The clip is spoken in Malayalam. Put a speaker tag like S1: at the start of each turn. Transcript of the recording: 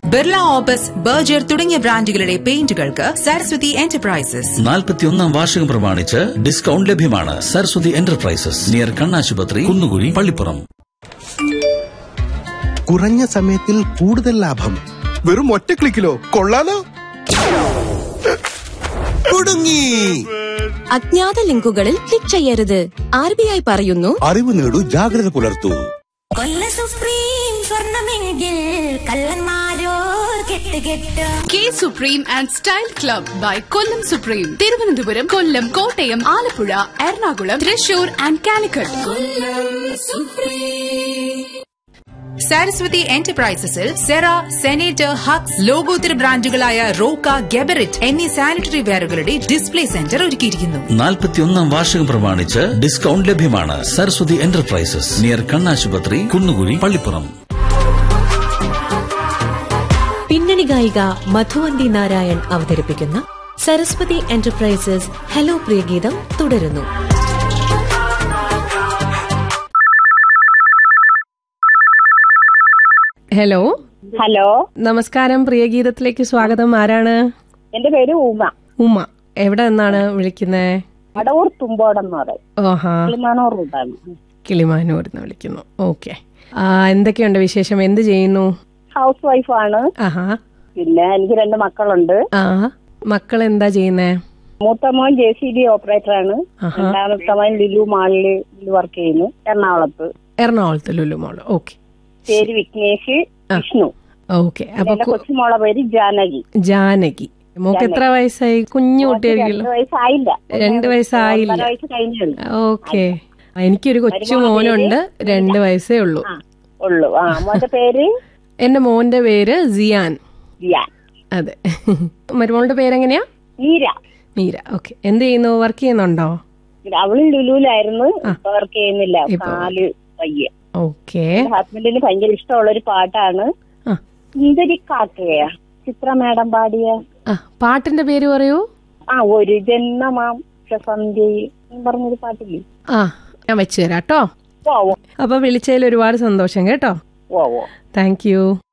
S1: ബിർള ഓപ്പസ് ബർജർ തുടങ്ങിയ ബ്രാൻഡുകളുടെ പെയിന്റുകൾക്ക് സരസ്വതി എന്റർപ്രൈസസ്
S2: നാൽപ്പത്തിയൊന്നാം വാർഷികം പ്രമാണിച്ച് ഡിസ്കൗണ്ട് ലഭ്യമാണ് സരസ്വതി എന്റർപ്രൈസസ് നിയർ കണ്ണാശുപത്രി കുന്നുകുഴി പള്ളിപ്പുറം
S3: കുറഞ്ഞ സമയത്തിൽ കൂടുതൽ ലാഭം വെറും ഒറ്റ ക്ലിക്കിലോ കൊള്ളാലോ കുടുങ്ങി
S4: അജ്ഞാത ലിങ്കുകളിൽ ക്ലിക്ക് ചെയ്യരുത് ആർ ബി ഐ പറയുന്നു
S3: അറിവ് നേടൂ ജാഗ്രത പുലർത്തൂ
S5: കൊല്ല സുപ്രീം സ്വർണമെങ്കിൽ കള്ളന്മാരോർ കെട്ട് കെട്ട്
S6: K supreme and style club by Kollam supreme Thiruvananthapuram Kollam Kottayam Alappuzha Ernakulam Thrissur and Calicut
S1: Saraswati എന്റർപ്രൈസസിൽ സെറ സെനേറ്റർ ഹക്സ് ലോകോത്തര ബ്രാൻഡുകളായ റോക്ക ഗെബറിറ്റ് എന്നീ സാനിറ്ററി വെയറുകളുടെ ഡിസ്പ്ലേ സെന്റർ ഒരുക്കിയിരിക്കുന്നു
S2: നാൽപ്പത്തിയൊന്നാം വാർഷികം പ്രമാണിച്ച് ഡിസ്കൗണ്ട് ലഭ്യമാണ് സരസ്വതി എന്റർപ്രൈസസ് നിയർ കണ്ണാശുപത്രി കുന്നുകുഴി പള്ളിപ്പുറം
S4: പിന്നണി ഗായിക മധുവന്തി നാരായൺ അവതരിപ്പിക്കുന്ന സരസ്വതി എന്റർപ്രൈസസ് ഹലോ പ്രിയഗീതം തുടരുന്നു
S7: ഹലോ
S8: ഹലോ
S7: നമസ്കാരം പ്രിയഗീതത്തിലേക്ക് സ്വാഗതം ആരാണ്
S8: എന്റെ പേര് ഉമ
S7: ഉമ്മ എവിടെ നിന്നാണ് വിളിക്കുന്നത്
S8: അടവൂർ തുമ്പോടം എന്ന് പറയും
S7: ഓഹാ
S8: കിളിമാനൂർ റൂട്ടാണ്
S7: കിളിമാനൂർ എന്ന് വിളിക്കുന്നു ഓക്കെ എന്തൊക്കെയുണ്ട് വിശേഷം എന്ത് ചെയ്യുന്നു
S8: ഹൗസ് വൈഫാണ്
S7: ആഹാ
S8: പിന്നെ എനിക്ക് രണ്ട് മക്കളുണ്ട്
S7: ആ മക്കൾ എന്താ ചെയ്യുന്നേ
S8: മൂത്ത മോൻ ജെ സി ബി ഓപ്പറേറ്റർ ആണ്
S7: ആഹാ.
S8: രണ്ടാമത്തെ മോൻ ലുലു മാളില് വർക്ക് ചെയ്യുന്നു എറണാകുളത്ത്
S7: എറണാകുളത്ത് ലുലു മോള് ഓക്കെ
S8: പേര് വിഘ്നേഷ് വിഷ്ണു
S7: ഓക്കെ അപ്പൊ
S8: എന്റെ
S7: കു-
S8: കൊച്ചുമോളെ പേര് ജാനകി
S7: ജാനകി മോക്ക് എത്ര വയസ്സായി കുഞ്ഞു കുട്ടിയായിരിക്കുമല്ലോ
S8: രണ്ട് വയസ്സായില്ല
S7: രണ്ട് വയസ്സായില്ല
S8: ഒന്നര വയസ്സ് കഴിഞ്ഞുള്ളൂ
S7: ഓക്കെ എനിക്കൊരു കൊച്ചു
S8: മരുമോളുടെ
S7: മോനുണ്ട് രണ്ട് വയസ്സേ ഉള്ളൂ
S8: ആ ഉള്ളു ആ മോന്റെ പേര്
S7: എന്റെ മോന്റെ പേര് സിയാൻ
S8: ജിയാൻ
S7: അതെ മരുമോളുടെ പേരെങ്ങനെയാ
S8: നീര
S7: മീര ഓക്കെ എന്ത് ചെയ്യുന്നു വർക്ക് ചെയ്യുന്നുണ്ടോ
S8: അവള് ലുലുലായിരുന്നു ഇപ്പൊ വർക്ക് ചെയ്യുന്നില്ല
S7: ഇപ്പൊ
S8: കാല് വയ്യ
S7: ഓക്കെ
S8: ഹസ്ബൻഡിന് ഭയങ്കര ഇഷ്ടമുള്ള ഒരു പാട്ടാണ്
S7: ആ.
S8: സുന്ദരി കാക്കയാ ചിത്ര മാഡം പാടിയ
S7: ആ പാട്ടിന്റെ പേര് പറയൂ
S8: ആ ഒരു ജന്മമാം സന്ധ്യ പറഞ്ഞൊരു പാട്ടില്ലേ
S7: ആ ഞാൻ വെച്ചു തരാം കേട്ടോ
S8: ഓ
S7: അപ്പൊ വിളിച്ചതിൽ ഒരുപാട് സന്തോഷം കേട്ടോ
S8: ഓ ഓ
S7: താങ്ക് യു